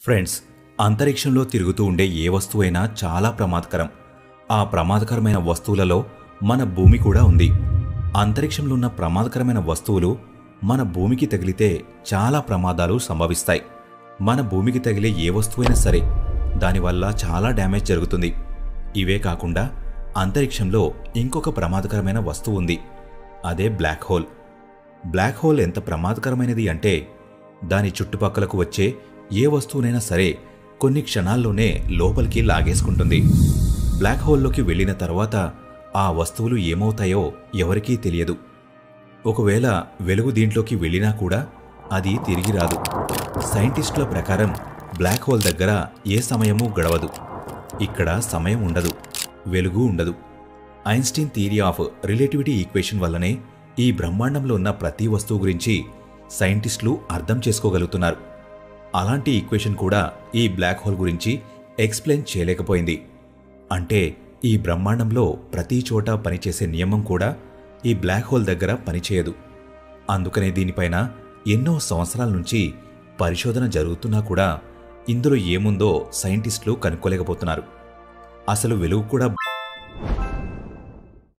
friends అంతరిక్షంలో తిరుగుతూ ఉండే ఏ వస్తువైనా చాలా ప్రమాదకరం ఆ ప్రమాదకరమైన వస్తువులలో మన భూమి కూడా ఉంది అంతరిక్షంలో ఉన్న ప్రమాదకరమైన వస్తువులు మన భూమికి తగిలితే చాలా ప్రమాదాలు సంభవిస్తాయి మన భూమికి తగిలే ఏ వస్తువైనా సరే దానివల్ల చాలా డ్యామేజ్ జరుగుతుంది ఇవే కాకుండా అంతరిక్షంలో ఇంకొక ప్రమాదకరమైన వస్తువు ఉంది అదే బ్లాక్ హోల్ బ్లాక్ హోల్ ఎంత ప్రమాదకరమైనది అంటే దాని చుట్టుపక్కలకు వచ్చే ఏ వస్తువునైనా సరే కొన్ని క్షణాల్లోనే లోపలికి లాగేసుకుంటుంది బ్లాక్ హోల్లోకి వెళ్ళిన తర్వాత ఆ వస్తువులు ఏమవుతాయో ఎవరికీ తెలియదు ఒకవేళ వెలుగు దీంట్లోకి వెళ్ళినా కూడా అది తిరిగి రాదు సైంటిస్టుల ప్రకారం బ్లాక్ హోల్ దగ్గర ఏ సమయమూ గడవదు ఇక్కడ సమయం ఉండదు వెలుగు ఉండదు Einstein theory of relativity equation వల్లనే ఈ బ్రహ్మాండంలో ఉన్న ప్రతి వస్తువు గురించి సైంటిస్టులు అర్థం చేసుకోగలుగుతున్నారు అలాంటి ఈక్వేషన్ కూడా ఈ బ్లాక్ హోల్ గురించి ఎక్స్ప్లెయిన్ చేయలేకపోయింది అంటే ఈ బ్రహ్మాండంలో ప్రతి చోట పనిచేసే నియమం కూడా ఈ బ్లాక్ హోల్ దగ్గర పనిచేయదు అందుకనే దీనిపైన ఎన్నో సంవత్సరాల నుంచి పరిశోధన జరుగుతున్నా కూడా ఇందులో ఏముందో సైంటిస్టులు కనుక్కోలేకపోతున్నారు అసలు వెలుగు కూడా